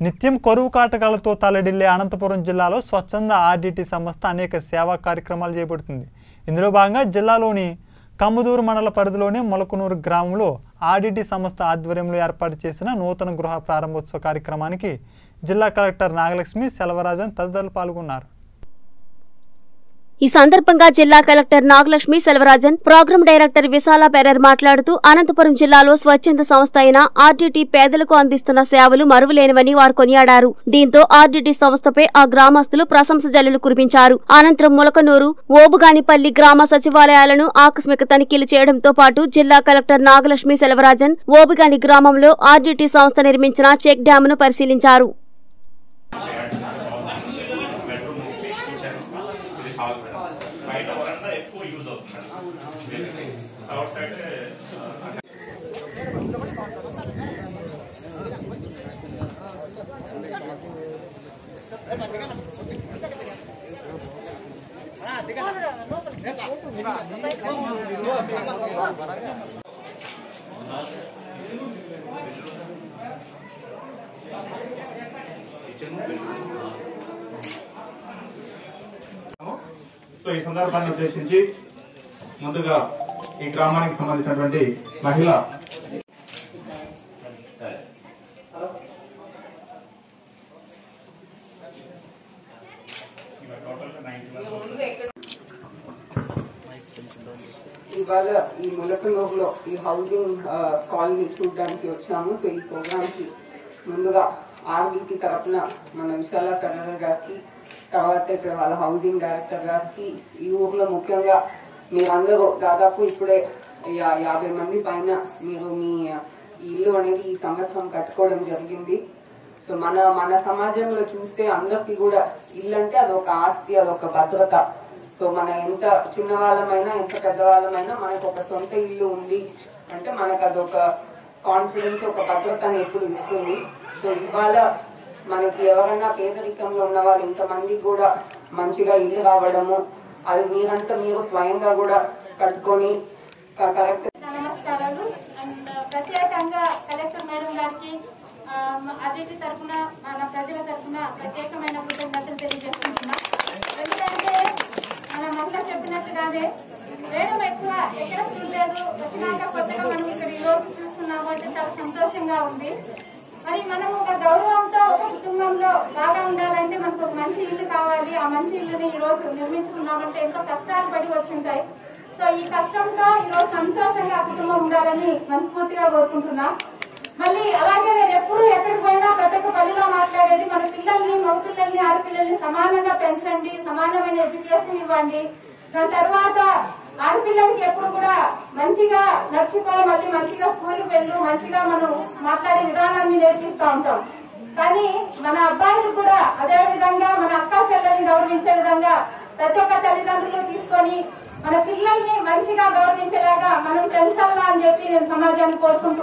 నిత్యం కరువు కాటకాలతో తలడిల్లే అనంతపురం జిల్లాలో స్వచ్ఛంద ఆర్డిటి సంస్థ అనేక సేవా కార్యక్రమాలు చేపడుతుంది ఇందులో భాగంగా జిల్లాలోని కమ్మదూరు మండల పరిధిలోని మొలకనూరు గ్రామంలో ఆర్డిటి సంస్థ ఆధ్వర్యంలో ఏర్పాటు చేసిన నూతన గృహ ప్రారంభోత్సవ కార్యక్రమానికి జిల్లా కలెక్టర్ నాగలక్ష్మి సెలవరాజన్ తదితరులు పాల్గొన్నారు ఈ సందర్భంగా జిల్లా collector Nagalakshmi Selvarajan programme director Vishala పెరర్ మాట్లాడుతూ అనంతపురం జిల్లాలో స్వచ్ఛంద సంస్థ అయిన ఆర్డీటీ పేదలకు అందిస్తున్న సేవలు మరువలేనివని వారు కొనియాడారు దీంతో ఆర్డీటీ సంస్థపై ఆ గ్రామస్తులు ప్రశంస జల్లులు కురిపించారు అనంతరం ములకనూరు ఓబుగానిపల్లి గ్రామ సచివాలయాలను ఆకస్మిక తనిఖీలు చేయడంతో పాటు జిల్లా కలెక్టర్ నాగలక్ష్మి సెల్వరాజన్ ఓబుగాని గ్రామంలో ఆర్డీటీ సంస్థ నిర్మించిన చెక్ డ్యాంను పరిశీలించారు బెడ్రూమ్ ఒకటి కిచెన్ ఇది హాల్ మేడం బయట వరండా ఎక్కువ యూజ్ అవుతుంది మేడం సౌత్ సైడ్ సో ఈ సందర్భాన్ని ఉద్దేశించి ముందుగా ఈ గ్రామానికి సంబంధించినటువంటి మహిళ ఇవాళ ఈ ములకనూరులో ఈ హౌసింగ్ ఆ, కాలనీ చూడడానికి వచ్చాము సో ఈ ప్రోగ్రామ్ కి ముందుగా ఆర్బీకి తరఫున మన విశాల కన్నడ గారికి తర్వాత ఇక్కడ వాళ్ళ హౌసింగ్ డైరెక్టర్ గారికి ఈ ఊర్లో ముఖ్యంగా మీరందరూ దాదాపు ఇప్పుడే యా- యాభై మంది పైన మీరు మీ ఈ ఇల్లు అనేది ఈ సంవత్సరం కట్టుకోవడం జరిగింది సో మన మన సమాజంలో చూస్తే అందరికీ కూడా ఇల్లు అంటే అదొక ఆస్తి అదొక భద్రత సో మన ఎంత చిన్నవాళ్ళమైనా ఎంత పెద్దవాళ్ళమైనా మనకు ఒక సొంత ఇల్లు ఉంది అంటే మనకు అదొక కాన్ఫిడెన్స్ ఒక భద్రతని ఎప్పుడు ఇస్తుంది సో ఇవాళ మనకి ఎవరైనా పేదరికంలో ఉన్న వాళ్ళు ఇంతమంది కూడా మంచిగా ఇల్లు రావడము అది మీరంతా మీరు స్వయంగా కూడా కట్టుకొని కరెక్ట్ నమస్కారాలు అండ్ ప్రత్యేకంగా కలెక్టర్ మేడం గారికి ఆ, అదిటి తరఫున మన ప్రజల తరఫున ప్రత్యేకమైన కృతజ్ఞతలు తెలియజేసుకుంటున్నా ఎందుకంటే మన మహిళ చెప్పినట్టుగానే మేడం ఎక్కువ ఎక్కడ చూడలేదు వచ్చినాక కొత్తగా మనం ఇక్కడ ఈ రోజు చూస్తున్నాము అంటే చాలా సంతోషంగా ఉంది మరి మనం ఒక గౌరవంతో ఒక కుటుంబంలో బాగా ఉండాలంటే మనకు ఒక మంచి ఇల్లు కావాలి ఆ మంచి ఇల్లుని ఈ రోజు నిర్మించుకున్నామంటే ఎంతో కష్టాలు పడి వచ్చి ఉంటాయి సో ఈ కష్టంతో ఈ రోజు సంతోషంగా ఆ కుటుంబం ఉండాలని మనస్ఫూర్తిగా కోరుకుంటున్నా మళ్ళీ అలాగే నేను ఎప్పుడు ఎక్కడికి పోయినా ప్రతి ఒక్క పనిలో మాట్లాడేది మన పిల్లల్ని మగ పిల్లల్ని ఆడపిల్లల్ని సమానంగా పెంచండి సమానమైన ఎడ్యుకేషన్ ఇవ్వండి దాని తర్వాత ఆడపిల్లలకి ఎప్పుడు కూడా మంచిగా నడుచుకో మళ్ళీ మంచిగా స్కూల్కి వెళ్ళు మంచిగా మనం మాట్లాడే విధానాన్ని నేర్పిస్తూ ఉంటాం కానీ మన అబ్బాయిలు కూడా అదే విధంగా మన అక్క చెల్లెల్ని గౌరవించే విధంగా ప్రతి ఒక్క తల్లిదండ్రులు తీసుకొని మన పిల్లల్ని మంచిగా గౌరవించేలాగా మనం పెంచాలా అని చెప్పి నేను సమాజాన్ని కోరుకుంటున్నాను